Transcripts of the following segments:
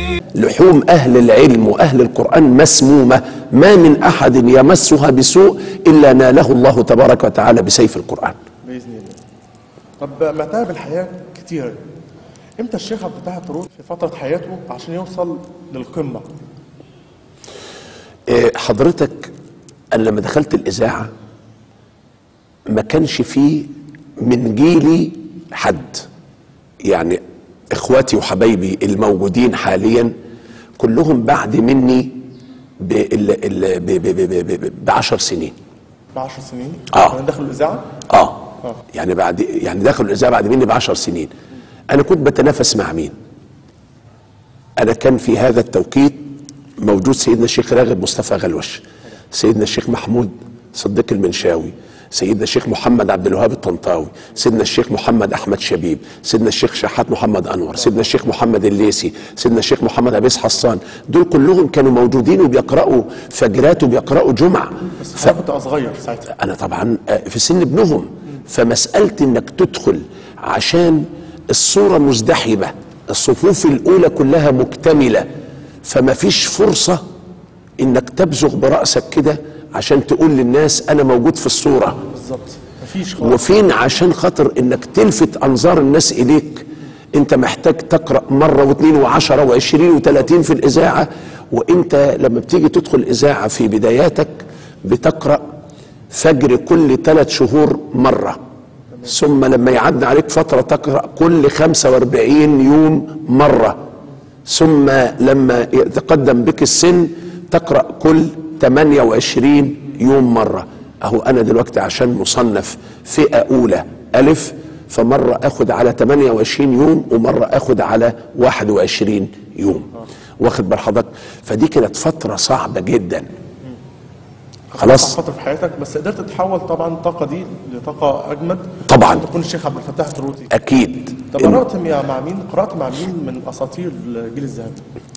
لحوم أهل العلم وأهل القرآن مسمومة ما من أحد يمسها بسوء إلا ناله الله تبارك وتعالى بسيف القرآن باذن الله طب متاعب الحياه كتير امتى الشيخ عبد الفتاح الطرود في فتره حياته عشان يوصل للقمه إيه، حضرتك أنا لما دخلت الإذاعة ما كانش فيه من جيلي حد يعني إخواتي وحبايبي الموجودين حاليا كلهم بعد مني بال- ال- ب- ب- ب- ب- ب- بعشر سنين ب 10 سنين آه. كان داخل الاذاعه اه آه. يعني بعد يعني دخلوا الاذاعه بعد مني بعشر سنين انا كنت بتنافس مع مين انا كان في هذا التوقيت موجود سيدنا الشيخ راغب مصطفى غلوش سيدنا الشيخ محمود صديق المنشاوي سيدنا الشيخ محمد عبد الوهاب الطنطاوي سيدنا الشيخ محمد احمد شبيب سيدنا الشيخ شحات محمد انور سيدنا الشيخ محمد الليسي سيدنا الشيخ محمد عبيس حسان دول كلهم كانوا موجودين وبيقراوا فجرات وبيقراوا جمعه بس ف... انا كنت صغير ساعتها انا طبعا في سن ابنهم فمساله انك تدخل عشان الصوره مزدحمه الصفوف الاولى كلها مكتمله فما فيش فرصه انك تبزغ براسك كده عشان تقول للناس انا موجود في الصوره بالظبط مفيش خالص وفين عشان خاطر انك تلفت انظار الناس اليك انت محتاج تقرا مره واثنين وعشرة وعشرين وثلاثين في الاذاعه وانت لما بتيجي تدخل اذاعه في بداياتك بتقرا فجر كل ثلاث شهور مره ثم لما يعدي عليك فتره تقرا كل 45 يوم مره ثم لما يتقدم بك السن تقرا كل 28 يوم مره اهو انا دلوقتي عشان مصنف فئه اولى الف فمره اخد على 28 يوم ومره اخد على 21 يوم واخد بال حضرتك فدي كانت فتره صعبه جدا خلاص فتره في حياتك بس قدرت تحول طبعا الطاقه دي لطاقه اجمد طبعاً. عشان تكون الشيخ عبد الفتاح الطروطي اكيد طب إن- قرات مع مين قرات مع مين من اساطير الجيل الذهبي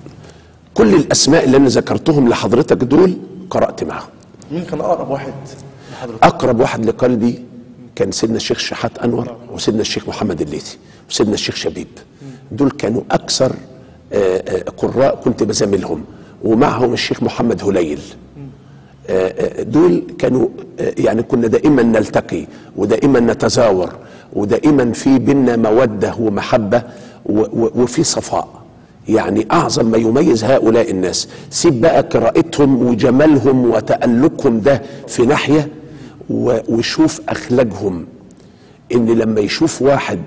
كل الاسماء اللي انا ذكرتهم لحضرتك دول قرات معاهم مين كان اقرب واحد لحضرتك اقرب واحد لقلبي كان سيدنا الشيخ شحات انور وسيدنا الشيخ محمد الليثي وسيدنا الشيخ شبيب دول كانوا اكثر آه، آه، قراء كنت بزاملهم ومعهم الشيخ محمد هليل آه، آه، دول كانوا آه، يعني كنا دائما نلتقي ودائما نتزاور ودائما في بينا موده ومحبه و- و- وفي صفاء يعني اعظم ما يميز هؤلاء الناس سيب بقى قراءتهم وجمالهم وتالقهم ده في ناحيه و- وشوف اخلاقهم ان لما يشوف واحد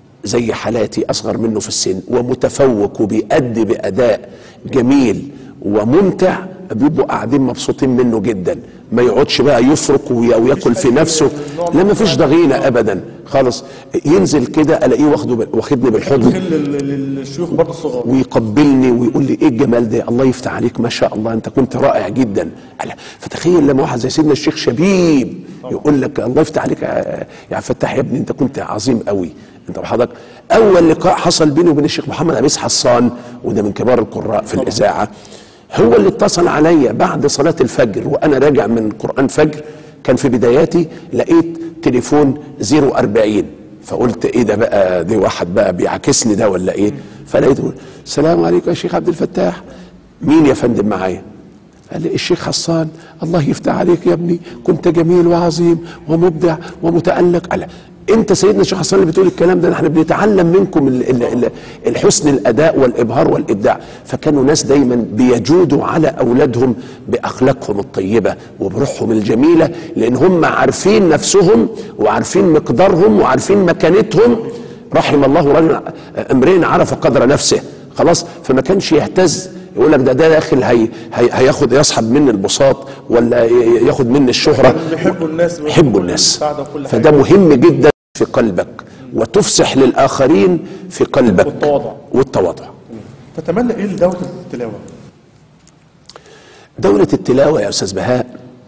زي حالاتي اصغر منه في السن ومتفوق وبيأدي باداء جميل وممتع بيبقوا قاعدين مبسوطين منه جدا ما يقعدش بقى يفرك وي- وياكل في نفسه لا ما فيش ضغينه ابدا خالص ينزل كده الاقيه واخده بال- واخدني بالحضن خل لل- للشيوخ برضه الصغار ويقبلني ويقول لي ايه الجمال ده الله يفتح عليك ما شاء الله انت كنت رائع جدا ألا فتخيل لما واحد زي سيدنا الشيخ شبيب يقول لك الله يفتح عليك يا يا فتاح يا ابني انت كنت عظيم قوي انت وحضرتك اول لقاء حصل بيني وبين الشيخ محمد عبيس حسان وده من كبار القراء في الاذاعه هو اللي اتصل عليا بعد صلاه الفجر وانا راجع من قران فجر كان في بداياتي لقيت تليفون 040 فقلت ايه ده بقى دي واحد بقى بيعاكسني ده ولا ايه فلقيته يقول السلام عليكم يا شيخ عبد الفتاح مين يا فندم معايا قال لي الشيخ حسان الله يفتح عليك يا ابني كنت جميل وعظيم ومبدع ومتألق قال انت سيدنا الشيخ حسان اللي بتقول الكلام ده نحن بنتعلم منكم ال- ال- ال- الحسن الاداء والابهار والابداع فكانوا ناس دايما بيجودوا على اولادهم باخلاقهم الطيبه وبروحهم الجميله لان هم عارفين نفسهم وعارفين مقدارهم وعارفين مكانتهم رحم الله رجل امرئ عرف قدر نفسه خلاص فما كانش يهتز يقول لك ده ده داخل هي هي هياخد يسحب مني البساط ولا ي- ياخد مني الشهره بيحبوا الناس يحبوا وكل الناس المساعدة وكل فده حاجة. مهم جدا في قلبك وتفسح للاخرين في قلبك والتواضع. والتواضع تتمنى ايه لدوله التلاوه دولة التلاوة يا أستاذ بهاء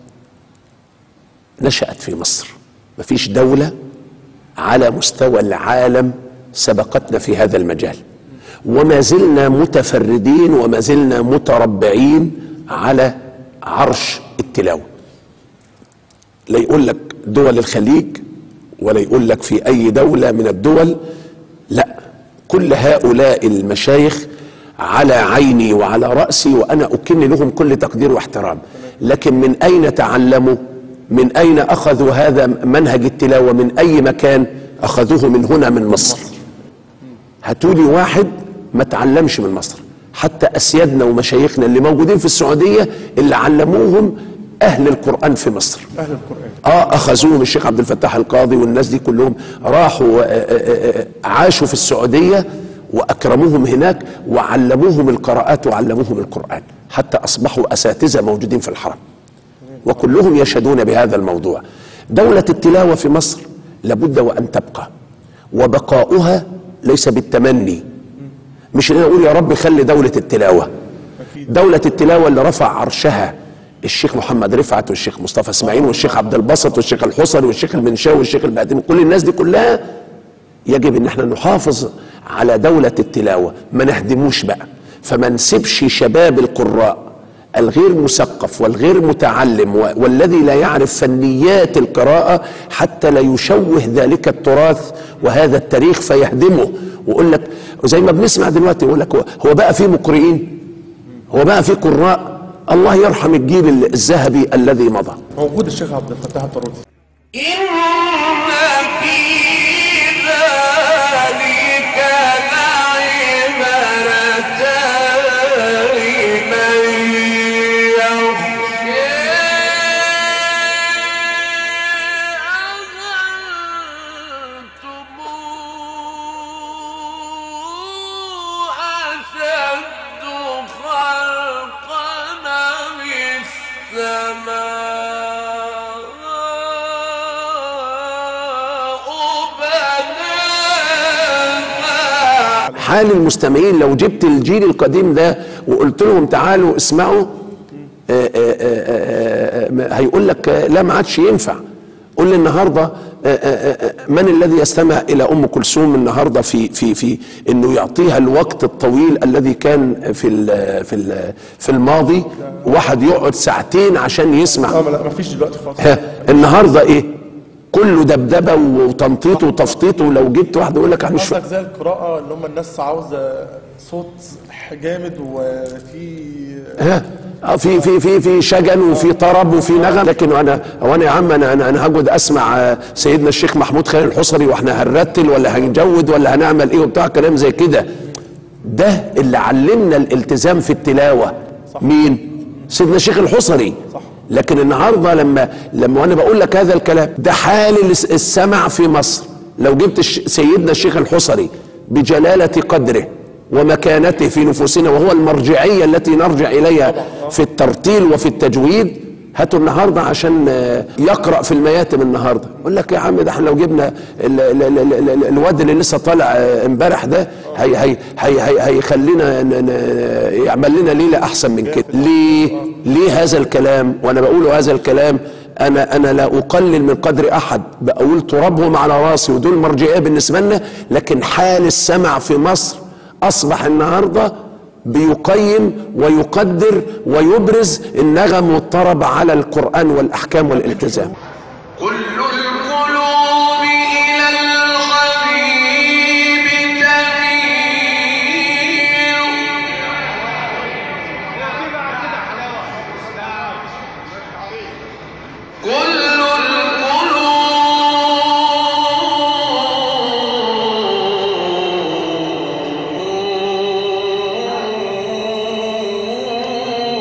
نشأت في مصر مفيش دولة على مستوى العالم سبقتنا في هذا المجال وما زلنا متفردين وما زلنا متربعين على عرش التلاوة لا يقول لك دول الخليج ولا يقول لك في أي دولة من الدول لا كل هؤلاء المشايخ على عيني وعلى رأسي وأنا أكن لهم كل تقدير واحترام لكن من أين تعلموا من أين أخذوا هذا منهج التلاوة من أي مكان أخذوه من هنا من مصر هاتولي واحد ما تعلمش من مصر حتى أسيادنا ومشايخنا اللي موجودين في السعودية اللي علموهم أهل القرآن في مصر اهل القران اه اخذوهم الشيخ عبد الفتاح القاضي والناس دي كلهم راحوا آه، آه، آه، عاشوا في السعوديه واكرموهم هناك وعلموهم القراءات وعلموهم القران حتى اصبحوا اساتذه موجودين في الحرم وكلهم يشهدون بهذا الموضوع دوله التلاوه في مصر لابد وان تبقى وبقاؤها ليس بالتمني مش ان أنا اقول يا رب خلي دوله التلاوه اكيد دولة التلاوة اللي رفع عرشها الشيخ محمد رفعت والشيخ مصطفى اسماعيل والشيخ عبد الباسط والشيخ الحصري والشيخ المنشاوي والشيخ البعتيمي كل الناس دي كلها يجب ان احنا نحافظ على دولة التلاوة ما نهدموش بقى فما نسيبش شباب القراء الغير مثقف والغير متعلم و- والذي لا يعرف فنيات القراءة حتى لا يشوه ذلك التراث وهذا التاريخ فيهدمه ويقول لك زي ما بنسمع دلوقتي يقول لك هو- هو بقى في مقرئين هو بقى في قراء الله يرحم الجيل الذهبي الذي مضى موجود الشيخ عبد الفتاح الطروسي إن في ذلك لعبرة لمن يخشى أأنتم أشد خلقا أم السماء بناها حال المستمعين لو جبت الجيل القديم ده وقلت لهم تعالوا اسمعوا آه، آه، آه، آه، آه، هيقول لك آه، لا ما عادش ينفع قول لي النهارده آه، آه، آه، من الذي يستمع الى ام كلثوم النهارده في في في انه يعطيها الوقت الطويل الذي كان في ال في ال في الماضي واحد يقعد ساعتين عشان يسمع اه ما لا ما فيش دلوقتي خالص ها، النهارده ايه كله دبدبه وتنطيط وتفطيط ولو جبت واحد يقول لك انا مش قصدك زي القراءة اللي هم الناس عاوزة صوت جامد وفي ها آه، في في في في شجن وفي طرب وفي نغم لكن انا هو انا يا عم انا انا انا هقعد اسمع آه، سيدنا الشيخ محمود خالد الحصري واحنا هنرتل ولا هنجود ولا هنعمل ايه وبتاع كلام زي كده ده اللي علمنا الالتزام في التلاوه مين سيدنا الشيخ الحصري صح. لكن النهارده لما لما وانا بقول لك هذا الكلام ده حال الس- السمع في مصر لو جبت الش- سيدنا الشيخ الحصري بجلاله قدره ومكانته في نفوسنا وهو المرجعيه التي نرجع اليها في الترتيل وفي التجويد هاتوا النهارده عشان آه، يقرا في المياتم النهارده يقول لك يا عم ده احنا لو جبنا ال- ال- ال- ال- ال- الواد اللي لسه طالع آه، امبارح ده هي هي هي هي هيخلينا ن- ن- يعمل لنا ليله احسن من كده ليه ليه هذا الكلام وانا بقول هذا الكلام انا انا لا اقلل من قدر احد بقول ترابهم على راسي ودول مرجعيه بالنسبه لنا لكن حال السمع في مصر اصبح النهارده بيقيم ويقدر ويبرز النغم والطرب على القران والاحكام والالتزام كل القلوب إلى الحبيب تميل كل القلوب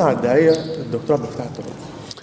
عن الداعيه الدكتور عبد الفتاح الطرابي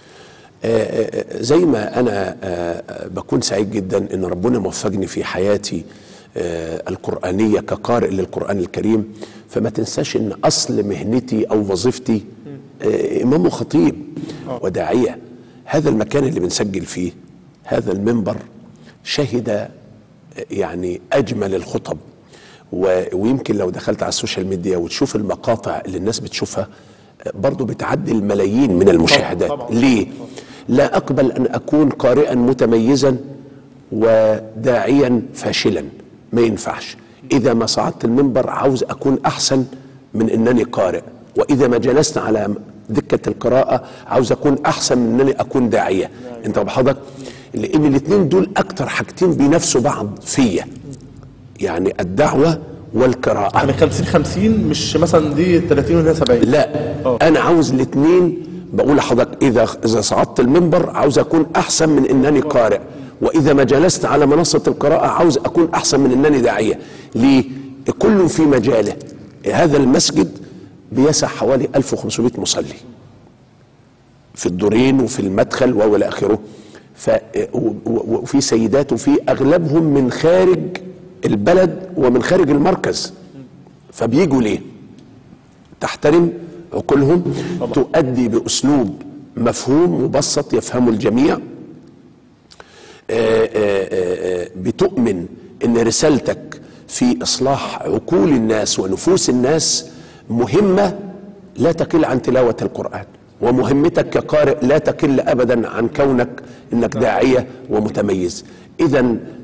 زي ما انا آه، آه، بكون سعيد جدا ان ربنا موفقني في حياتي آه، القرانيه كقارئ للقران الكريم فما تنساش ان اصل مهنتي او وظيفتي آه، امام وخطيب وداعيه هذا المكان اللي بنسجل فيه هذا المنبر شهد آه، يعني اجمل الخطب و- ويمكن لو دخلت على السوشيال ميديا وتشوف المقاطع اللي الناس بتشوفها آه، برضو بتعدي الملايين من المشاهدات طبعاً. ليه لا اقبل ان اكون قارئا متميزا وداعيا فاشلا ما ينفعش اذا ما صعدت المنبر عاوز اكون احسن من انني قارئ واذا ما جلست على دكه القراءه عاوز اكون احسن من انني اكون داعيه انت بحضرتك لان الاثنين دول اكتر حاجتين بينافسوا بعض فيا يعني الدعوه والقراءه يعني 50 50 مش مثلا دي 30 وهنا 70 لا آه. انا عاوز الاثنين بقول لحضرتك اذا اذا صعدت المنبر عاوز اكون احسن من انني قارئ واذا ما جلست على منصه القراءه عاوز اكون احسن من انني داعيه ليه كل في مجاله هذا المسجد بيسع حوالي 1500 مصلي في الدورين وفي المدخل والى اخره ف و- و- وفي سيدات وفي اغلبهم من خارج البلد ومن خارج المركز فبيجوا ليه تحترم عقولهم تؤدي باسلوب مفهوم مبسط يفهمه الجميع آه، آه، آه، آه، بتؤمن ان رسالتك في اصلاح عقول الناس ونفوس الناس مهمه لا تقل عن تلاوه القران ومهمتك كقارئ لا تقل ابدا عن كونك انك داعيه ومتميز اذا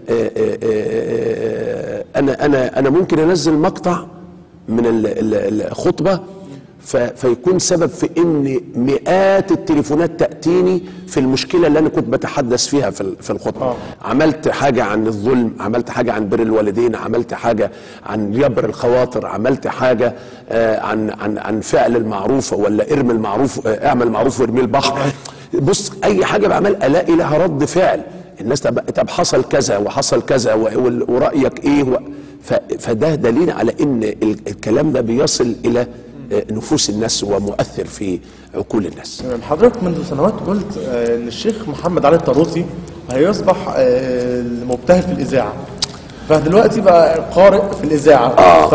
انا انا انا ممكن انزل مقطع من ال- ال- الخطبه ف- فيكون سبب في ان مئات التليفونات تاتيني في المشكله اللي انا كنت بتحدث فيها في ال- في الخطبه آه. عملت حاجه عن الظلم عملت حاجه عن بر الوالدين عملت حاجه عن جبر الخواطر عملت حاجه آه، عن عن عن فعل المعروف ولا ارمي المعروف آه، اعمل معروف وارمي البحر بص اي حاجه بعمل الاقي لها رد فعل الناس طب طب حصل كذا وحصل كذا و- وال- ورايك ايه و- ف- فده دليل على ان ال- الكلام ده بيصل الى آه، نفوس الناس ومؤثر في عقول الناس تمام. حضرتك منذ سنوات قلت آه، ان الشيخ محمد علي الطاروسي هيصبح آه، المبتهل في الاذاعه فدلوقتي بقى قارئ في الاذاعه آه.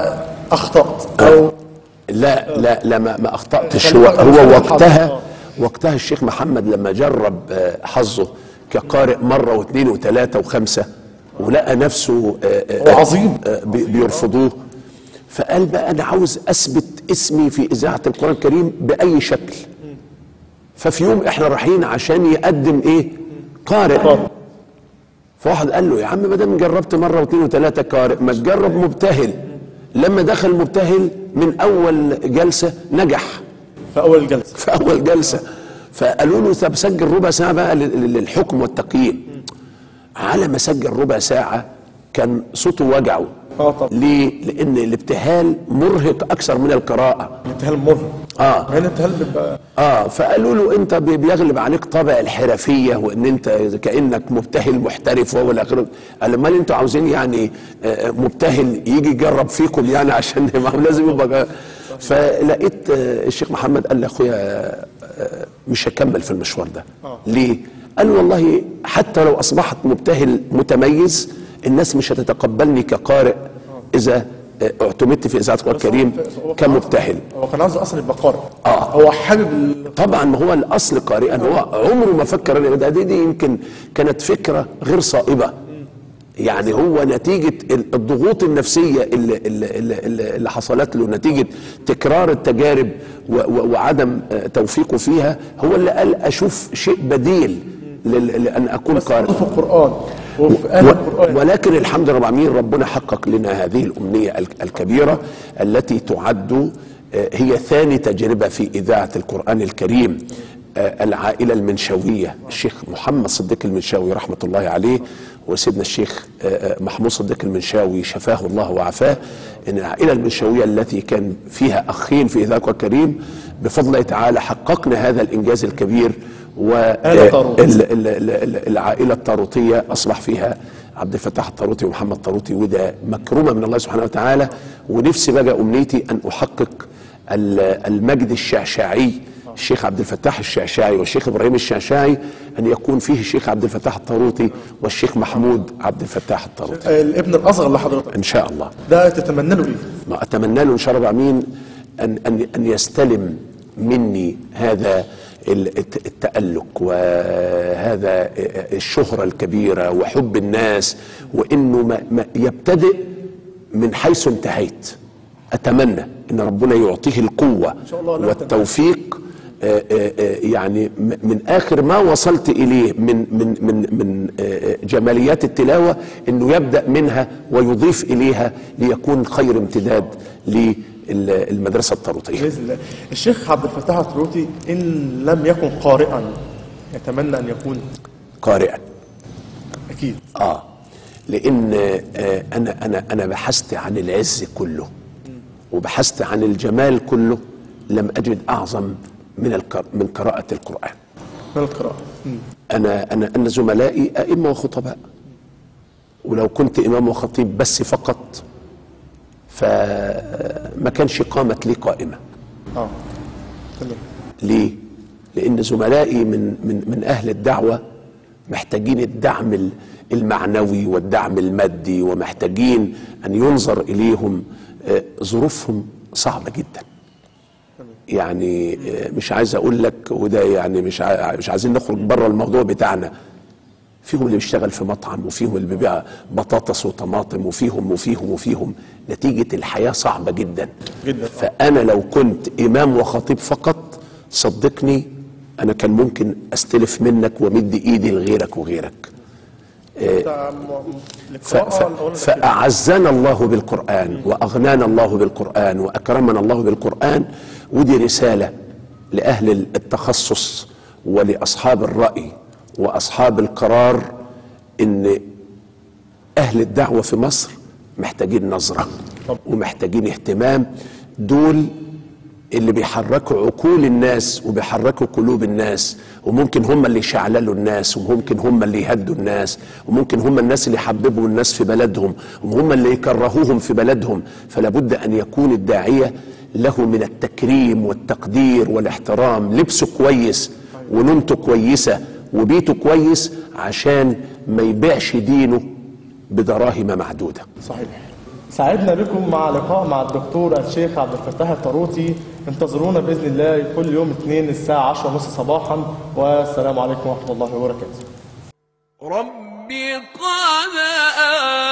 فاخطات او لا لا لا ما, ما اخطاتش خلي هو, بالك هو من وقتها الحظ. وقتها الشيخ محمد لما جرب آه، حظه كقارئ مره واثنين وثلاثه وخمسه ولقى نفسه آه، آه، هو عظيم. آه، بي- بيرفضوه فقال بقى انا عاوز اثبت اسمي في اذاعه القران الكريم باي شكل ففي يوم احنا رايحين عشان يقدم ايه قارئ قارئ. فواحد قال له يا عم ما دام جربت مره واثنين وثلاثه قارئ ما تجرب مبتهل لما دخل مبتهل من اول جلسه نجح في اول الجلسه في اول جلسه فقالوا له طب سجل ربع ساعه بقى لل- للحكم والتقييم على ما سجل ربع ساعه كان صوته وجعه اه طبعا ليه؟ لان الابتهال مرهق اكثر من القراءه الابتهال مرهق اه يعني الابتهال بيبقى اه فقالوا له انت بي- بيغلب عليك طابع الحرفيه وان انت كانك مبتهل محترف وهو الاخر قال امال انتوا عاوزين يعني آه، مبتهل يجي يجرب فيكم يعني عشان ما هو لازم يبقى فلقيت آه، الشيخ محمد قال لي اخويا آه، مش هكمل في المشوار ده آه. ليه؟ قال والله حتى لو اصبحت مبتهل متميز الناس مش هتتقبلني كقارئ اذا آه، اعتمدت في اذاعه القران الكريم هو كان عاوز- كمبتهل هو كان عاوز اصلا يبقى قارئ آه. هو حابب ال- طبعا ما هو الاصل قارئا هو عمره ما فكر ان ده دي, دي يمكن كانت فكره غير صائبه يعني هو نتيجه ال- الضغوط النفسيه اللي, اللي, اللي, اللي حصلت له نتيجه تكرار التجارب و- و- وعدم آه، توفيقه فيها هو اللي قال اشوف شيء بديل لل- لان اكون قارئ في القران وفي اهل و- القران ولكن الحمد لله رب العالمين ربنا حقق لنا هذه الأمنية ال- الكبيرة التي تعد آه، هي ثاني تجربة في إذاعة القرآن الكريم آه، العائلة المنشاوية الشيخ محمد صديق المنشاوي رحمة الله عليه وسيدنا الشيخ آه، آه، محمود صديق المنشاوي شفاه الله وعافاه ان العائلة المنشاوية التي كان فيها أخين في إذاعة القرآن الكريم بفضل الله تعالى حققنا هذا الإنجاز الكبير آل طاروت. ال- ال- ال- ال- العائلة الطاروتية أصبح فيها عبد الفتاح الطاروتي ومحمد طاروتي وده مكرمة من الله سبحانه وتعالى ونفسي بقى أمنيتي أن أحقق ال- المجد الشعشاعي الشيخ عبد الفتاح الشعشاعي والشيخ ابراهيم الشعشاعي ان يكون فيه الشيخ عبد الفتاح الطاروطي والشيخ محمود عبد الفتاح الطاروطي آه، الابن الاصغر لحضرتك ان شاء الله ده تتمنى له ايه؟ ما اتمنى له ان شاء الله امين ان ان ان يستلم مني هذا ال- الت- التألق وهذا الشهرة الكبيرة وحب الناس وانه ما ما يبتدئ من حيث انتهيت اتمنى ان ربنا يعطيه القوة شاء الله لا والتوفيق آه، آه، آه، يعني م- من اخر ما وصلت اليه من من من من آه، آه، جماليات التلاوه انه يبدا منها ويضيف اليها ليكون خير امتداد للمدرسه الطاروطيه. باذن الله الشيخ عبد الفتاح الطروطي ان لم يكن قارئا يتمنى ان يكون قارئا اكيد اه لان آه، انا انا انا بحثت عن العز كله وبحثت عن الجمال كله لم اجد اعظم من القر- من قراءه القران. من القراءه مم. انا انا انا زملائي ائمه وخطباء ولو كنت امام وخطيب بس فقط فما كانش قامت لي قائمه اه تمام ليه لان زملائي من من من اهل الدعوه محتاجين الدعم ال- المعنوي والدعم المادي ومحتاجين ان ينظر اليهم آه، ظروفهم صعبه جدا يعني آه، مش عايز اقول لك وده يعني مش عا- مش عايزين نخرج بره الموضوع بتاعنا فيهم اللي بيشتغل في مطعم وفيهم اللي بيبيع بطاطس وطماطم وفيهم وفيهم وفيهم نتيجة الحياة صعبة جدا جدا. فأنا لو كنت إمام وخطيب فقط صدقني أنا كان ممكن أستلف منك ومد إيدي لغيرك وغيرك ده م- م- ف- القراءه ف- الأولى فأعزنا الله بالقرآن وأغنانا الله بالقرآن وأكرمنا الله بالقرآن ودي رسالة لأهل التخصص ولأصحاب الرأي وأصحاب القرار إن أهل الدعوة في مصر محتاجين نظرة ومحتاجين اهتمام دول اللي بيحركوا عقول الناس وبيحركوا قلوب الناس وممكن هم اللي يشعللوا الناس وممكن هم اللي يهدوا الناس وممكن هم الناس اللي يحببوا الناس في بلدهم وهم اللي يكرهوهم في بلدهم فلا بد ان يكون الداعيه له من التكريم والتقدير والاحترام لبسه كويس ونومته كويسه وبيته كويس عشان ما يبيعش دينه بدراهم معدوده صحيح سعدنا بكم مع لقاء مع الدكتور الشيخ عبد الفتاح الطاروطي انتظرونا باذن الله كل يوم اثنين الساعه 10 ونص صباحا والسلام عليكم ورحمه الله وبركاته رب قد